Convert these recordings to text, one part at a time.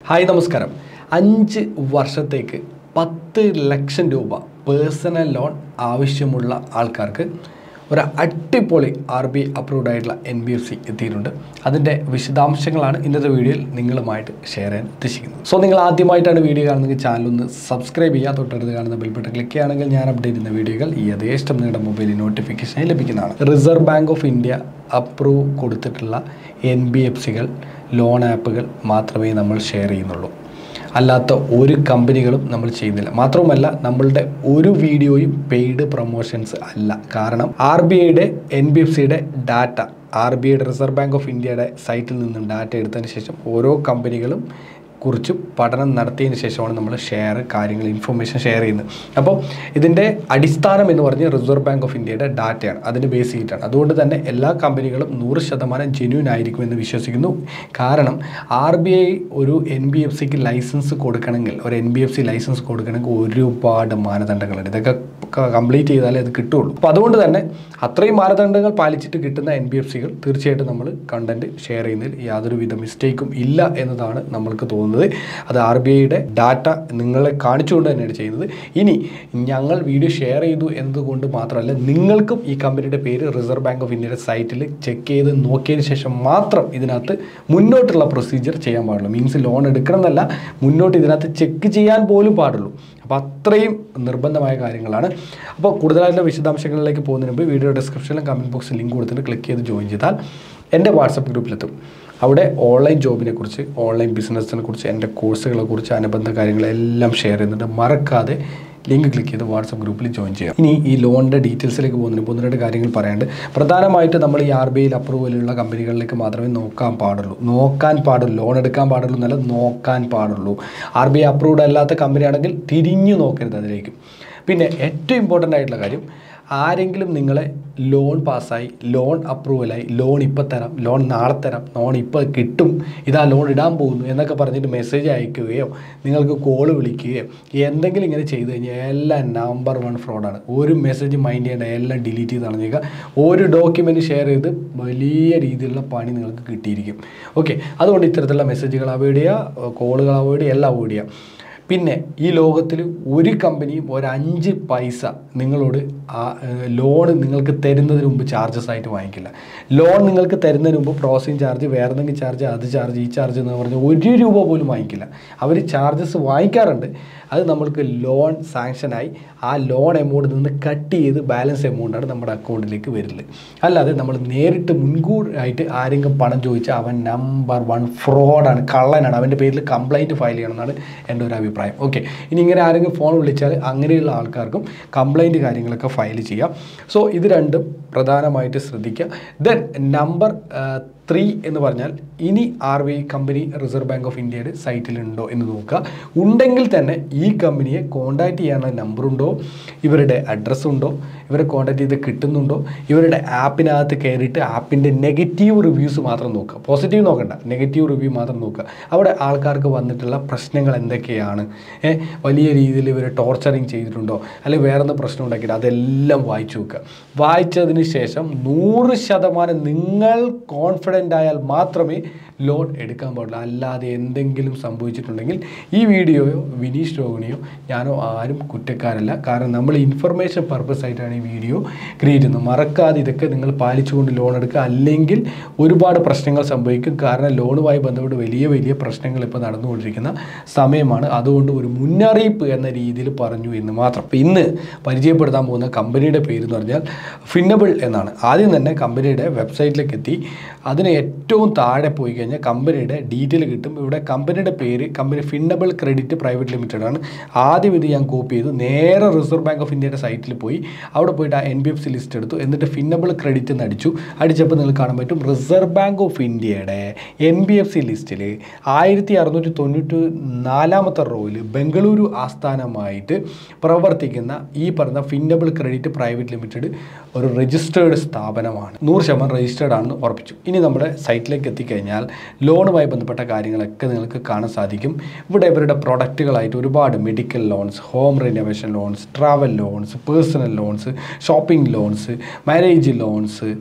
hi നമസ്കാരം അഞ്ച് വർഷത്തേക്ക് പത്ത് ലക്ഷം രൂപ പേഴ്സണൽ ലോൺ ആവശ്യമുള്ള ആൾക്കാർക്ക് ഒരു അടിപൊളി ആർ ബി അപ്രൂവ്ഡ് ആയിട്ടുള്ള എൻ ബി എഫ് സി എത്തിയിട്ടുണ്ട് അതിൻ്റെ വിശദാംശങ്ങളാണ് ഇന്നത്തെ വീഡിയോയിൽ നിങ്ങളുമായിട്ട് ഷെയർ ചെയ്യാൻ ഉദ്ദേശിക്കുന്നത് സോ നിങ്ങൾ ആദ്യമായിട്ടാണ് വീഡിയോ കാണുന്നെങ്കിൽ ചാനൽ ഒന്ന് സബ്സ്ക്രൈബ് ചെയ്യുക തൊട്ടടുത്ത് കാണുന്ന ബെൽ ബട്ടൺ ക്ലിക്ക് ചെയ്യുകയാണെങ്കിൽ ഞാൻ അപ്ഡേറ്റ് ചെയ്യുന്ന വീഡിയോകൾ ഈ യഥേഷ്ടം നിങ്ങളുടെ മൊബൈലിൽ നോട്ടിഫിക്കേഷനായി ലഭിക്കുന്നതാണ് reserve bank of India approve കൊടുത്തിട്ടുള്ള എൻ ബി എഫ് സികൾ ലോൺ ആപ്പുകൾ മാത്രമേ നമ്മൾ ഷെയർ ചെയ്യുന്നുള്ളൂ അല്ലാത്ത ഒരു കമ്പനികളും നമ്മൾ ചെയ്യുന്നില്ല മാത്രവുമല്ല നമ്മളുടെ ഒരു വീഡിയോയും പെയ്ഡ് പ്രൊമോഷൻസ് അല്ല കാരണം ആർ ബി ഐയുടെ എൻ ബി എഫ് സിയുടെ ഡാറ്റ ആർ ബി ഐയുടെ റിസർവ് ബാങ്ക് ഓഫ് ഇന്ത്യയുടെ സൈറ്റിൽ നിന്നും ഡാറ്റ എടുത്തതിന് ശേഷം ഓരോ കമ്പനികളും കുറിച്ച് പഠനം നടത്തിയതിന് ശേഷമാണ് നമ്മൾ ഷെയർ കാര്യങ്ങൾ ഇൻഫർമേഷൻ ഷെയർ ചെയ്യുന്നത് അപ്പോൾ ഇതിൻ്റെ അടിസ്ഥാനം എന്ന് പറഞ്ഞാൽ റിസർവ് ബാങ്ക് ഓഫ് ഇന്ത്യയുടെ ഡാറ്റയാണ് അതിന് ബേസ് ചെയ്തിട്ടാണ് അതുകൊണ്ട് തന്നെ എല്ലാ കമ്പനികളും നൂറ് ശതമാനം ജെന്യൂൻ ആയിരിക്കുമെന്ന് വിശ്വസിക്കുന്നു കാരണം ആർ ബി ഐ ഒരു എൻ ബി എഫ് സിക്ക് ലൈസൻസ് കൊടുക്കണമെങ്കിൽ ഒരു N B F C licence കൊടുക്കണമെങ്കിൽ ഒരുപാട് മാനദണ്ഡങ്ങളുണ്ട് ഇതൊക്കെ കംപ്ലീറ്റ് ചെയ്താലേ അത് കിട്ടുള്ളൂ അപ്പോൾ അതുകൊണ്ട് തന്നെ അത്രയും മാനദണ്ഡങ്ങൾ പാലിച്ചിട്ട് കിട്ടുന്ന എൻ ബി എഫ് സികൾ തീർച്ചയായിട്ടും നമ്മൾ കണ്ടന്റ് ഷെയർ ചെയ്യുന്നതിൽ യാതൊരുവിധ മിസ്റ്റേക്കും ഇല്ല എന്നതാണ് നമ്മൾക്ക് തോന്നുന്നത് അത് ആർ ബി ഐയുടെ ഡാറ്റ നിങ്ങളെ കാണിച്ചുകൊണ്ട് തന്നെയാണ് ചെയ്യുന്നത് ഇനി ഞങ്ങൾ വീഡിയോ ഷെയർ ചെയ്തു എന്നതുകൊണ്ട് മാത്രമല്ല നിങ്ങൾക്കും ഈ കമ്പനിയുടെ പേര് റിസർവ് ബാങ്ക് ഓഫ് ഇന്ത്യയുടെ സൈറ്റിൽ ചെക്ക് ചെയ്ത് നോക്കിയതിന് ശേഷം മാത്രം ഇതിനകത്ത് മുന്നോട്ടുള്ള പ്രൊസീജിയർ ചെയ്യാൻ പാടുള്ളൂ മീൻസ് ലോൺ എടുക്കണം എന്നല്ല മുന്നോട്ട് ഇതിനകത്ത് ചെക്ക് ചെയ്യാൻ പോലും പാടുള്ളൂ അപ്പോൾ അത്രയും നിർബന്ധമായ കാര്യങ്ങളാണ് അപ്പോൾ കൂടുതലായിട്ടുള്ള വിശദാംശങ്ങളിലേക്ക് പോകുന്നതിന് മുമ്പ് വീഡിയോ ഡിസ്ക്രിപ്ഷനിലും കമൻറ്റ് ബോക്സിൽ ലിങ്ക് കൊടുത്തിട്ട് ക്ലിക്ക് ചെയ്ത് ജോയിൻ ചെയ്താൽ എൻ്റെ വാട്സപ്പ് ഗ്രൂപ്പിലെത്തും അവിടെ ഓൺലൈൻ ജോബിനെ കുറിച്ച് ഓൺലൈൻ ബിസിനസ്സിനെ കുറിച്ച് എൻ്റെ കോഴ്സുകളെ കുറിച്ച് അനുബന്ധ കാര്യങ്ങളെല്ലാം ഷെയർ ചെയ്യുന്നുണ്ട് മറക്കാതെ ലിങ്ക് ക്ലിക്ക് ചെയ്ത് വാട്സപ്പ് ഗ്രൂപ്പിൽ ജോയിൻ ചെയ്യാം ഇനി ഈ ലോണിൻ്റെ ഡീറ്റെയിൽസിലേക്ക് പോകുന്നതിന് ഒന്ന് രണ്ട് കാര്യങ്ങൾ പറയാണ്ട് പ്രധാനമായിട്ട് നമ്മൾ ഈ ആർ ബി ഐയിൽ അപ്രൂവലുള്ള കമ്പനികളിലേക്ക് മാത്രമേ നോക്കാൻ പാടുള്ളൂ നോക്കാൻ പാടുള്ളൂ ലോൺ എടുക്കാൻ പാടുള്ളൂ എന്നല്ല നോക്കാൻ പാടുള്ളൂ ആർ ബി ഐ അപ്രൂവ്ഡ് അല്ലാത്ത കമ്പനിയാണെങ്കിൽ തിരിഞ്ഞു നോക്കരുത് അതിലേക്ക് പിന്നെ ഏറ്റവും ഇമ്പോർട്ടൻ്റ് ആയിട്ടുള്ള കാര്യം ആരെങ്കിലും നിങ്ങളെ ലോൺ പാസ്സായി ലോൺ അപ്രൂവലായി ലോൺ ഇപ്പോൾ തരാം ലോൺ നാളെ തരാം ലോൺ ഇപ്പോൾ കിട്ടും ഇതാ ലോൺ ഇടാൻ പോകുന്നു എന്നൊക്കെ പറഞ്ഞിട്ട് മെസ്സേജ് അയക്കുകയോ നിങ്ങൾക്ക് കോൾ വിളിക്കുകയോ എന്തെങ്കിലും ഇങ്ങനെ ചെയ്തു കഴിഞ്ഞാൽ എല്ലാം നമ്പർ വൺ ഫ്രോഡാണ് ഒരു മെസ്സേജ് മൈൻഡ് ചെയ്യേണ്ട എല്ലാം ഡിലീറ്റ് ചെയ്ത് കളഞ്ഞേക്കുക ഒരു ഡോക്യുമെൻറ്റ് ഷെയർ ചെയ്ത് വലിയ രീതിയിലുള്ള പണി നിങ്ങൾക്ക് കിട്ടിയിരിക്കും ഓക്കെ അതുകൊണ്ട് ഇത്തരത്തിലുള്ള മെസ്സേജുകൾ അവോയ്ഡ് ചെയ്യുക കോളുകൾ അവോയ്ഡ് ചെയ്യുക എല്ലാം അവോയ്ഡ് ചെയ്യുക പിന്നെ ഈ ലോകത്തിൽ ഒരു കമ്പനിയും ഒരു അഞ്ച് പൈസ നിങ്ങളോട് ആ ലോൺ നിങ്ങൾക്ക് തരുന്നതിന് മുമ്പ് ചാർജസ് ആയിട്ട് വാങ്ങിക്കില്ല ലോൺ നിങ്ങൾക്ക് തരുന്നതിന് മുമ്പ് പ്രോസസ്സിങ് ചാർജ് വേറെ എന്തെങ്കിലും ചാർജ് അത് ചാർജ് ഈ ചാർജ് എന്ന് പറഞ്ഞ് ഒരു രൂപ പോലും വാങ്ങിക്കില്ല അവർ ചാർജസ് വാങ്ങിക്കാറുണ്ട് അത് നമ്മൾക്ക് ലോൺ സാങ്ഷനായി ആ ലോൺ എമൗണ്ട് നിന്ന് കട്ട് ചെയ്ത് ബാലൻസ് എമൗണ്ടാണ് നമ്മുടെ അക്കൗണ്ടിലേക്ക് വരുന്നത് അല്ലാതെ നമ്മൾ നേരിട്ട് മുൻകൂറായിട്ട് ആരെങ്കിലും പണം ചോദിച്ചാൽ അവൻ നമ്പർ വൺ ഫ്രോഡാണ് കള്ളനാണ് അവൻ്റെ പേരിൽ കംപ്ലൈൻറ്റ് ഫയൽ ചെയ്യണമെന്നാണ് എൻ്റെ ഒരു അഭിപ്രായം ഓക്കെ ഇനി ഇങ്ങനെ ആരെങ്കിലും ഫോൺ വിളിച്ചാൽ അങ്ങനെയുള്ള ആൾക്കാർക്കും കംപ്ലൈൻറ്റ് കാര്യങ്ങളൊക്കെ ഫയൽ ചെയ്യാം സോ ഇത് രണ്ടും പ്രധാനമായിട്ട് ശ്രദ്ധിക്കുക ദെൻ നമ്പർ ത്രീ എന്ന് പറഞ്ഞാൽ ഇനി R B I company reserve bank of ഇന്ത്യയുടെ സൈറ്റിലുണ്ടോ എന്ന് നോക്കുക ഉണ്ടെങ്കിൽ തന്നെ ഈ കമ്പനിയെ കോൺടാക്റ്റ് ചെയ്യാനുള്ള നമ്പറുണ്ടോ ഇവരുടെ അഡ്രസ്സ് ഉണ്ടോ ഇവരെ കോൺടാക്ട് ചെയ്ത് കിട്ടുന്നുണ്ടോ ഇവരുടെ ആപ്പിനകത്ത് കയറിയിട്ട് ആപ്പിൻ്റെ നെഗറ്റീവ് റിവ്യൂസ് മാത്രം നോക്കുക പോസിറ്റീവ് നോക്കണ്ട നെഗറ്റീവ് റിവ്യൂ മാത്രം നോക്കുക അവിടെ ആൾക്കാർക്ക് വന്നിട്ടുള്ള പ്രശ്നങ്ങൾ എന്തൊക്കെയാണ് ഏ, വലിയ രീതിയിൽ ഇവർ ടോർച്ചറിങ് ചെയ്തിട്ടുണ്ടോ അല്ലെങ്കിൽ വേറെ എന്തെങ്കിലും പ്രശ്നം ഉണ്ടാക്കിയിട്ട് അതെല്ലാം വായിച്ചു നോക്കുക വായിച്ചതിന് ശേഷം നൂറ് ശതമാനം നിങ്ങൾ കോൺഫിഡൻ്റ് ആയാൽ മാത്രമേ ലോൺ എടുക്കാൻ പാടുള്ളൂ അല്ലാതെ എന്തെങ്കിലും സംഭവിച്ചിട്ടുണ്ടെങ്കിൽ ഈ വീഡിയോയോ വിനീഷ് രോഹിണിയോ ഞാനോ ആരും കുറ്റക്കാരല്ല കാരണം നമ്മൾ ഇൻഫർമേഷൻ പർപ്പസ് ആയിട്ടാണ് ഈ വീഡിയോ ക്രിയേറ്റ് ചെയ്യുന്നത് മറക്കാതെ ഇതൊക്കെ നിങ്ങൾ പാലിച്ചുകൊണ്ട് ലോൺ എടുക്കുക അല്ലെങ്കിൽ ഒരുപാട് പ്രശ്നങ്ങൾ സംഭവിക്കും കാരണം ലോണുമായി ബന്ധപ്പെട്ട് വലിയ വലിയ പ്രശ്നങ്ങൾ ഇപ്പോൾ നടന്നുകൊണ്ടിരിക്കുന്ന സമയമാണ് അതുകൊണ്ട് ഒരു മുന്നറിയിപ്പ് എന്ന രീതിയിൽ പറഞ്ഞു എന്ന് മാത്രം അപ്പോൾ ഇന്ന് പരിചയപ്പെടുത്താൻ പോകുന്ന കമ്പനിയുടെ പേര് എന്ന് പറഞ്ഞാൽ ഫിന്നബിൾ എന്നാണ് ആദ്യം തന്നെ കമ്പനിയുടെ വെബ്സൈറ്റിലേക്ക് എത്തി അതിന് ഏറ്റവും താഴെ പോയി കഴിഞ്ഞാൽ കമ്പനിയുടെ ഡീറ്റെയിൽ കിട്ടും ഇവിടെ കമ്പനിയുടെ പേര് company Finnable credit private limited ആണ് ആദ്യം ഇത് ഞാൻ കോപ്പി ചെയ്തു നേരെ റിസർവ് ബാങ്ക് ഓഫ് ഇന്ത്യയുടെ സൈറ്റിൽ പോയി അവിടെ പോയിട്ട് ആ N B F C list എടുത്തു എന്നിട്ട് ഫിന്നബിൾ ക്രെഡിറ്റ് എന്ന് അടിച്ചു അടിച്ചപ്പോൾ നിങ്ങൾക്ക് കാണാൻ പറ്റും റിസർവ് ബാങ്ക് ഓഫ് ഇന്ത്യയുടെ എൻ ബി എഫ് സി ലിസ്റ്റിൽ ആയിരത്തി അറുന്നൂറ്റി തൊണ്ണൂറ്റി നാലാമത്തെ റോയിൽ ബംഗളൂരു ആസ്ഥാനമായിട്ട് പ്രവർത്തിക്കുന്ന ഈ പറഞ്ഞ ഫിന്നബിൾ ക്രെഡിറ്റ് പ്രൈവറ്റ് ലിമിറ്റഡ് ഒരു രജിസ്റ്റേർഡ് സ്ഥാപനമാണ് നൂറ് ശതമാനം രജിസ്റ്റേർഡ് ആണെന്ന് ഉറപ്പിച്ചു ഇനി നമ്മുടെ സൈറ്റിലേക്ക് എത്തിക്കഴിഞ്ഞാൽ ലോണുമായി ബന്ധപ്പെട്ട കാര്യങ്ങളൊക്കെ നിങ്ങൾക്ക് കാണാൻ സാധിക്കും ഇവിടെ ഇവരുടെ പ്രൊഡക്റ്റുകളായിട്ട് ഒരുപാട് medical loans home renovation loans travel loans personal loans shopping loans marriage loans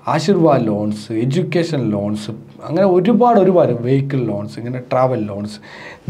Aashirvad loans education loans അങ്ങനെ ഒരുപാട് ഒരുപാട് വെഹിക്കിൾ ലോൺസ് ഇങ്ങനെ ട്രാവൽ ലോൺസ്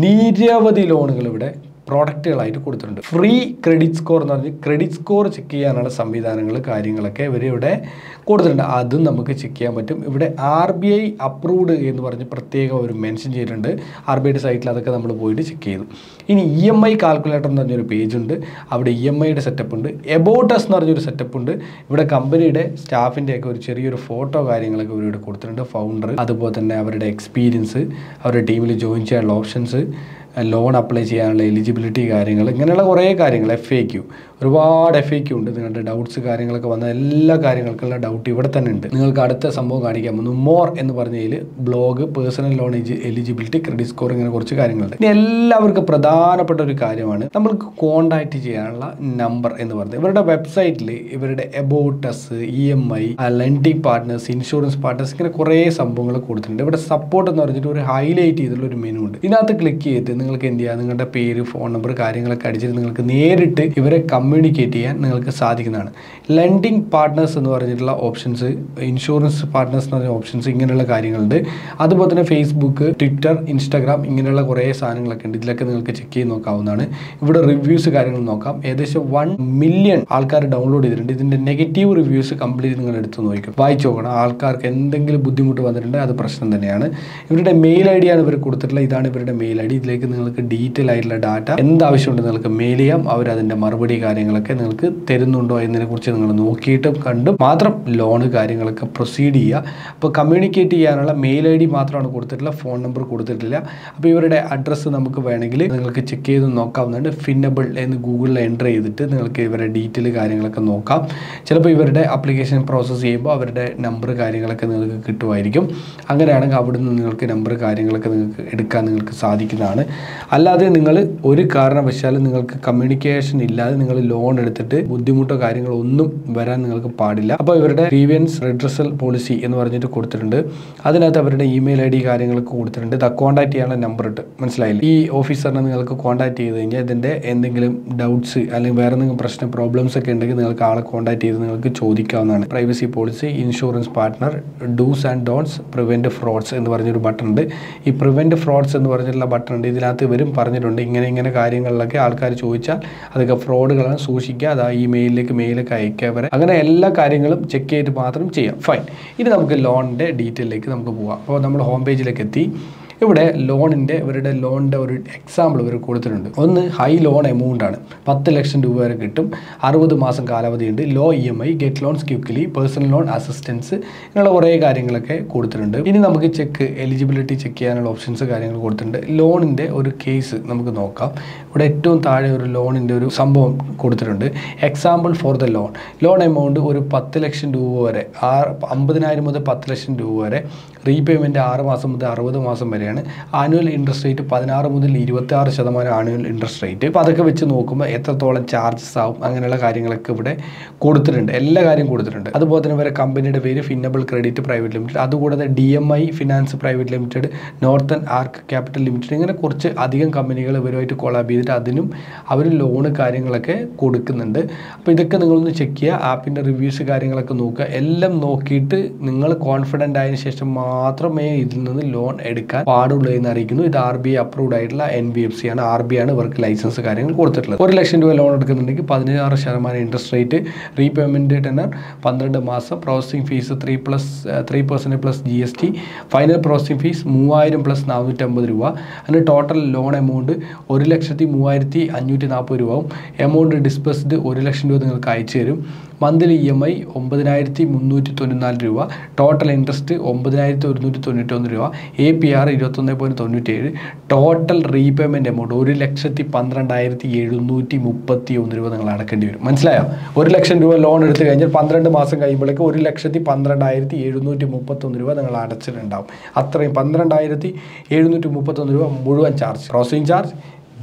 നിരവധി ലോണുകൾ ഇവിടെ പ്രോഡക്റ്റുകളായിട്ട് കൊടുത്തിട്ടുണ്ട് ഫ്രീ ക്രെഡിറ്റ് സ്കോർ എന്ന് പറഞ്ഞ് ക്രെഡിറ്റ് സ്കോർ ചെക്ക് ചെയ്യാനുള്ള സംവിധാനങ്ങൾ കാര്യങ്ങളൊക്കെ ഇവർ ഇവിടെ കൊടുത്തിട്ടുണ്ട് അതും നമുക്ക് ചെക്ക് ചെയ്യാൻ പറ്റും ഇവിടെ ആർ ബി ഐ അപ്രൂവ്ഡ് എന്ന് പറഞ്ഞ് പ്രത്യേകം ഒരു മെൻഷൻ ചെയ്തിട്ടുണ്ട് ആർ ബി ഐയുടെ സൈറ്റിൽ അതൊക്കെ നമ്മൾ പോയിട്ട് ചെക്ക് ചെയ്തു ഇനി ഇ എം ഐ കാൽക്കുലേറ്റർ എന്ന് പറഞ്ഞൊരു പേജ് ഉണ്ട് അവിടെ ഇ എം ഐയുടെ സെറ്റപ്പ് ഉണ്ട് എബോട്ടസ് എന്ന് പറഞ്ഞൊരു സെറ്റപ്പ് ഉണ്ട് ഇവിടെ കമ്പനിയുടെ സ്റ്റാഫിൻ്റെയൊക്കെ ഒരു ചെറിയൊരു ഫോട്ടോ കാര്യങ്ങളൊക്കെ ഇവരിവിടെ കൊടുത്തിട്ടുണ്ട് ഫൗണ്ടർ അതുപോലെ തന്നെ അവരുടെ എക്സ്പീരിയൻസ് അവരുടെ ടീമിൽ ജോയിൻ ചെയ്യാനുള്ള ഓപ്ഷൻസ് ലോൺ അപ്ലൈ ചെയ്യാനുള്ള എലിജിബിലിറ്റി കാര്യങ്ങൾ ഇങ്ങനെയുള്ള കുറേ കാര്യങ്ങൾ എഫ് എ ക്യു ഒരുപാട് എഫ് എ ക്യു ഉണ്ട് നിങ്ങളുടെ ഡൗട്ട്സ് കാര്യങ്ങളൊക്കെ വന്ന എല്ലാ കാര്യങ്ങൾക്കുള്ള ഡൗട്ട് ഇവിടെ തന്നെ ഉണ്ട് നിങ്ങൾക്ക് അടുത്ത സംഭവം കാണിക്കാൻ പോകുന്നു മോർ എന്ന് പറഞ്ഞതിൽ blog personal loan eligibility credit score ഇങ്ങനെ കുറച്ച് കാര്യങ്ങളുണ്ട് ഇനി എല്ലാവർക്കും പ്രധാനപ്പെട്ട ഒരു കാര്യമാണ് നമ്മൾക്ക് കോണ്ടാക്ട് ചെയ്യാനുള്ള നമ്പർ എന്ന് പറയുന്നത് ഇവരുടെ വെബ്സൈറ്റിൽ ഇവരുടെ about us E M I lending partners insurance partners ഇങ്ങനെ കുറേ സംഭവങ്ങൾ കൊടുത്തിട്ടുണ്ട് ഇവിടെ സപ്പോർട്ട് എന്ന് പറഞ്ഞിട്ട് ഒരു ഹൈലൈറ്റ് ചെയ്തിട്ടുള്ള ഒരു മെനു ഉണ്ട് ഇതിനകത്ത് ക്ലിക്ക് ചെയ്തിട്ട് നിങ്ങൾക്ക് എന്ത് ചെയ്യാം നിങ്ങളുടെ പേര് ഫോൺ നമ്പർ കാര്യങ്ങളൊക്കെ അടിച്ചിട്ട് നിങ്ങൾക്ക് നേരിട്ട് ഇവരെ കമ്മ്യൂണിക്കേറ്റ് ചെയ്യാൻ നിങ്ങൾക്ക് സാധിക്കുന്നതാണ് ലെൻഡിങ് പാർട്ട്നേഴ്സ് എന്ന് പറഞ്ഞിട്ടുള്ള ഓപ്ഷൻസ് ഇൻഷുറൻസ് പാർട്ട്നേഴ്സ് എന്ന് പറഞ്ഞ ഓപ്ഷൻസ് ഇങ്ങനെയുള്ള കാര്യങ്ങളുണ്ട് അതുപോലെ തന്നെ ഫേസ്ബുക്ക് ട്വിറ്റർ ഇൻസ്റ്റാഗ്രാം ഇങ്ങനെയുള്ള കുറേ സാധനങ്ങളൊക്കെ ഉണ്ട് ഇതിലൊക്കെ നിങ്ങൾക്ക് ചെക്ക് ചെയ്ത് നോക്കാവുന്നതാണ് ഇവിടെ റിവ്യൂസ് കാര്യങ്ങൾ നോക്കാം ഏകദേശം വൺ മില്യൺ ആൾക്കാർ ഡൗൺലോഡ് ചെയ്തിട്ടുണ്ട് ഇതിൻ്റെ നെഗറ്റീവ് റിവ്യൂസ് കംപ്ലീറ്റ് നിങ്ങൾ എടുത്ത് നോക്കും വായിച്ചു നോക്കണം ആൾക്കാർക്ക് എന്തെങ്കിലും ബുദ്ധിമുട്ട് വന്നിട്ടുണ്ട് അത് പ്രശ്നം തന്നെയാണ് ഇവരുടെ മെയിൽ ഐ ഡിയാണ് ഇവർ കൊടുത്തിട്ടുള്ളത് ഇതാണ് ഇവരുടെ മെയിൽ ഐ ഡി ഇതിലേക്ക് നിങ്ങൾക്ക് ഡീറ്റെയിൽ ആയിട്ടുള്ള ഡാറ്റ എന്താവശ്യമുണ്ട് നിങ്ങൾക്ക് മെയിൽ ചെയ്യാം അവർ അതിൻ്റെ മറുപടി കാര്യങ്ങളൊക്കെ നിങ്ങൾക്ക് തരുന്നുണ്ടോ എന്നതിനെക്കുറിച്ച് നിങ്ങൾ നോക്കിയിട്ടും കണ്ടും മാത്രം ലോണ് കാര്യങ്ങളൊക്കെ പ്രൊസീഡ് ചെയ്യുക അപ്പോൾ കമ്മ്യൂണിക്കേറ്റ് ചെയ്യാനുള്ള മെയിൽ ഐ ഡി മാത്രമാണ് കൊടുത്തിട്ടില്ല ഫോൺ നമ്പർ കൊടുത്തിട്ടില്ല അപ്പോൾ ഇവരുടെ അഡ്രസ്സ് നമുക്ക് വേണമെങ്കിൽ നിങ്ങൾക്ക് ചെക്ക് ചെയ്ത് നോക്കാവുന്നതുണ്ട് ഫിന്നബിൾ എന്ന് ഗൂഗിളിൽ എൻ്റർ ചെയ്തിട്ട് നിങ്ങൾക്ക് ഇവരുടെ ഡീറ്റെയിൽ കാര്യങ്ങളൊക്കെ നോക്കാം ചിലപ്പോൾ ഇവരുടെ അപ്ലിക്കേഷൻ പ്രോസസ്സ് ചെയ്യുമ്പോൾ അവരുടെ നമ്പർ കാര്യങ്ങളൊക്കെ നിങ്ങൾക്ക് കിട്ടുമായിരിക്കും അങ്ങനെയാണെങ്കിൽ അവിടുന്ന് നിങ്ങൾക്ക് നമ്പർ കാര്യങ്ങളൊക്കെ നിങ്ങൾക്ക് എടുക്കാൻ നിങ്ങൾക്ക് സാധിക്കുന്നതാണ് അല്ലാതെ നിങ്ങൾ ഒരു കാരണവശാലും നിങ്ങൾക്ക് കമ്മ്യൂണിക്കേഷൻ ഇല്ലാതെ നിങ്ങൾ ലോൺ എടുത്തിട്ട് ബുദ്ധിമുട്ടോ കാര്യങ്ങളോ ഒന്നും വരാൻ നിങ്ങൾക്ക് പാടില്ല അപ്പോൾ ഇവരുടെ പ്രീവിയൻസ് റെഡ്രസൽ പോളിസി എന്ന് പറഞ്ഞിട്ട് കൊടുത്തിട്ടുണ്ട് അതിനകത്ത് അവരുടെ ഇമെയിൽ ഐ ഡി കാര്യങ്ങളൊക്കെ കൊടുത്തിട്ടുണ്ട് ഇത് കോൺടാക്ട് ചെയ്യാനുള്ള നമ്പർ ഇട്ട് മനസ്സിലായില്ല ഈ ഓഫീസറിനെ നിങ്ങൾക്ക് കോൺടാക്ട് ചെയ്ത് കഴിഞ്ഞാൽ ഇതിൻ്റെ എന്തെങ്കിലും ഡൗട്ട്സ് അല്ലെങ്കിൽ വേറെ എന്തെങ്കിലും പ്രശ്നം പ്രോബ്ലംസ് ഒക്കെ ഉണ്ടെങ്കിൽ നിങ്ങൾക്ക് ആളെ കോൺടാക്ട് ചെയ്ത് നിങ്ങൾക്ക് ചോദിക്കാവുന്നതാണ് privacy policy insurance partner dos and don'ts prevent frauds എന്ന് പറഞ്ഞൊരു ബട്ടൺ ഉണ്ട് ഈ പ്രിവെൻറ്റ് ഫ്രോഡ്സ് എന്ന് പറഞ്ഞിട്ടുള്ള ബട്ടൺ ഉണ്ട് ഇതിനകത്ത് ഇവരും പറഞ്ഞിട്ടുണ്ട് ഇങ്ങനെ ഇങ്ങനെ കാര്യങ്ങളിലൊക്കെ ആൾക്കാർ ചോദിച്ചാൽ അതൊക്കെ ഫ്രോഡുകളാണ് സൂക്ഷിക്കുക അത് ആ ഈ മെയിലിലേക്ക് മെയിലൊക്കെ അയക്കുക വരെ അങ്ങനെ എല്ലാ കാര്യങ്ങളും ചെക്ക് ചെയ്തിട്ട് മാത്രം ചെയ്യാം ഫൈൻ ഇനി നമുക്ക് ലോണിൻ്റെ ഡീറ്റെയിലേക്ക് നമുക്ക് പോവാം അപ്പോൾ നമ്മൾ ഹോം പേജിലേക്ക് എത്തി ഇവിടെ ലോണിൻ്റെ ഇവരുടെ ലോണിൻ്റെ ഒരു എക്സാമ്പിൾ ഇവർ കൊടുത്തിട്ടുണ്ട് ഒന്ന് ഹൈ ലോൺ എമൗണ്ട് ആണ് പത്ത് ലക്ഷം രൂപ വരെ കിട്ടും അറുപത് മാസം കാലാവധിയുണ്ട് low E M I get loans quickly personal loan assistance ഇങ്ങനെയുള്ള കുറേ കാര്യങ്ങളൊക്കെ കൊടുത്തിട്ടുണ്ട് ഇനി നമുക്ക് ചെക്ക് എലിജിബിലിറ്റി ചെക്ക് ചെയ്യാനുള്ള ഓപ്ഷൻസ് കാര്യങ്ങൾ കൊടുത്തിട്ടുണ്ട് ലോണിൻ്റെ ഒരു കേസ് നമുക്ക് നോക്കാം ഇവിടെ ഏറ്റവും താഴെ ഒരു ലോണിൻ്റെ ഒരു സംഭവം കൊടുത്തിട്ടുണ്ട് example for the loan loan amount ഒരു പത്ത് ലക്ഷം രൂപ വരെ ആറ് അമ്പതിനായിരം മുതൽ പത്ത് ലക്ഷം രൂപ വരെ റീപേയ്മെൻറ്റ് ആറ് മാസം മുതൽ അറുപത് മാസം വരെയാണ് ആനുവൽ ഇൻട്രസ്റ്റ് റേറ്റ് പതിനാറ് മുതൽ ഇരുപത്തി ആറ് ശതമാനം ആനുവൽ ഇൻട്രസ്റ്റ് റേറ്റ് അപ്പോൾ അതൊക്കെ വെച്ച് നോക്കുമ്പോൾ എത്രത്തോളം ചാർജസ് ആവും അങ്ങനെയുള്ള കാര്യങ്ങളൊക്കെ ഇവിടെ കൊടുത്തിട്ടുണ്ട് എല്ലാ കാര്യം കൊടുത്തിട്ടുണ്ട് അതുപോലെ തന്നെ ഇവരെ കമ്പനിയുടെ പേര് ഫിന്നബിൾ ക്രെഡിറ്റ് പ്രൈവറ്റ് ലിമിറ്റഡ് അതുകൂടാതെ D M I finance private limited northern arc capital limited ഇങ്ങനെ കുറച്ച് അധികം കമ്പനികൾ ഇവരുമായിട്ട് കൊളാബ് ചെയ്തിട്ട് അതിനും അവർ ലോണ് കാര്യങ്ങളൊക്കെ കൊടുക്കുന്നുണ്ട് അപ്പോൾ ഇതൊക്കെ നിങ്ങളൊന്ന് ചെക്ക് ചെയ്യുക ആപ്പിൻ്റെ റിവ്യൂസ് കാര്യങ്ങളൊക്കെ നോക്കുക എല്ലാം നോക്കിയിട്ട് നിങ്ങൾ കോൺഫിഡൻ്റ് ആയതിനു ശേഷം മാത്രമേ ഇതിൽ നിന്ന് ലോൺ എടുക്കാൻ പാടുള്ളൂ എന്ന് അറിയിക്കുന്നു ഇത് ആർ ബി ഐ അപ്രൂവ്ഡ് ആയിട്ടുള്ള എൻ ബി എഫ് സി ആണ് ആർ ബി ആണ് ഇവർക്ക് ലൈസൻസ് കാര്യങ്ങൾ കൊടുത്തിട്ടുള്ളത് ഒരു ലക്ഷം രൂപ ലോൺ എടുക്കുന്നുണ്ടെങ്കിൽ പതിനാറ് ശതമാനം ഇൻട്രസ്റ്റ് റേറ്റ് റീപേയ്മെൻറ്റ് ടെന്നർ പന്ത്രണ്ട് മാസം processing fees three plus three percent plus G S T final processing fees മൂവായിരം പ്ലസ് നാനൂറ്റമ്പത് രൂപ അതിന് ടോട്ടൽ ലോൺ എമൗണ്ട് ഒരു ലക്ഷത്തി മൂവായിരത്തി അഞ്ഞൂറ്റി നാൽപ്പത് രൂപ ആവും എമൗണ്ട് ഡിസ്ബസ്ഡ് ഒരു ലക്ഷം രൂപ നിങ്ങൾക്ക് അയച്ചു തരും മന്ത്ലി ഇ എം ഐ ഒമ്പതിനായിരത്തി മുന്നൂറ്റി തൊണ്ണൂറ്റിനാല് രൂപ ടോട്ടൽ ഇൻട്രസ്റ്റ് ഒമ്പതിനായിരത്തി ഒരുന്നൂറ്റി തൊണ്ണൂറ്റൊന്ന് രൂപ എ പി ആർ ഇരുപത്തൊന്ന് പോയിൻറ്റ് തൊണ്ണൂറ്റേഴ് ടോട്ടൽ റീപേയ്മെൻറ്റ് എമൗണ്ട് ഒരു ലക്ഷത്തി പന്ത്രണ്ടായിരത്തി എഴുന്നൂറ്റി മുപ്പത്തി ഒന്ന് രൂപ നിങ്ങൾ അടക്കേണ്ടി വരും മനസ്സിലായോ ഒരു ലക്ഷം രൂപ ലോൺ എടുത്തു കഴിഞ്ഞാൽ പന്ത്രണ്ട് മാസം കഴിയുമ്പോഴേക്ക് ഒരു ലക്ഷത്തി പന്ത്രണ്ടായിരത്തി എഴുന്നൂറ്റി മുപ്പത്തൊന്ന് രൂപ നിങ്ങൾ അടച്ചിട്ടുണ്ടാവും അത്രയും പന്ത്രണ്ടായിരത്തി എഴുന്നൂറ്റി മുപ്പത്തൊന്ന് രൂപ മുഴുവൻ charge processing charge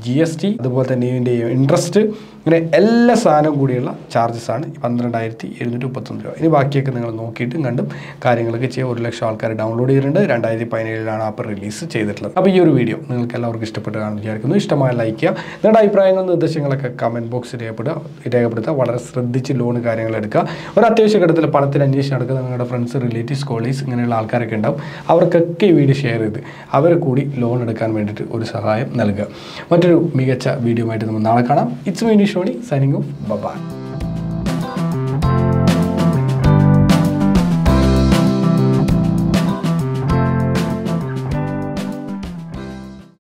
G S T അതുപോലെ തന്നെ ഇതിൻ്റെ ഇൻട്രസ്റ്റ് ഇങ്ങനെ എല്ലാ സാധനവും കൂടിയുള്ള ചാർജസ് ആണ് പന്ത്രണ്ടായിരത്തി എഴുന്നൂറ്റി മുപ്പത്തൊന്ന് രൂപ ഇനി ബാക്കിയൊക്കെ നിങ്ങൾ നോക്കിയിട്ടും കണ്ടും കാര്യങ്ങളൊക്കെ ചെയ്യാൻ ഒരു ലക്ഷം ആൾക്കാർ ഡൗൺലോഡ് ചെയ്തിട്ടുണ്ട് രണ്ടായിരത്തി പതിനേഴിലാണ് ആപ്പ് റിലീസ് ചെയ്തിട്ടുള്ളത് അപ്പോൾ ഈ ഒരു വീഡിയോ നിങ്ങൾക്ക് എല്ലാവർക്കും ഇഷ്ടപ്പെട്ട് കാണുമെന്ന് വിചാരിക്കുന്നു ഇഷ്ടമായ ലൈക്ക് ചെയ്യുക നിങ്ങളുടെ അഭിപ്രായങ്ങളും നിർദ്ദേശങ്ങളൊക്കെ കമൻറ്റ് ബോക്സിൽ രേഖപ്പെടുക രേഖപ്പെടുത്തുക വളരെ ശ്രദ്ധിച്ച് ലോൺ കാര്യങ്ങൾ എടുക്കുക ഒരു അത്യാവശ്യ ഘട്ടത്തിൽ പണത്തിന് അന്വേഷണം നടക്കുന്ന നിങ്ങളുടെ ഫ്രണ്ട്സ് റിലേറ്റീവ്സ് കോളീസ് ഇങ്ങനെയുള്ള ആൾക്കാരൊക്കെ ഉണ്ടാവും അവർക്കൊക്കെ ഈ വീഡിയോ ഷെയർ ചെയ്ത് അവരെ കൂടി ലോൺ എടുക്കാൻ വേണ്ടിയിട്ട് ഒരു സഹായം നൽകുക മറ്റൊരു മികച്ച വീഡിയോ ആയിട്ട് നമ്മൾ നാളെ കാണാം it's Meeni Shoni signing off ബബാ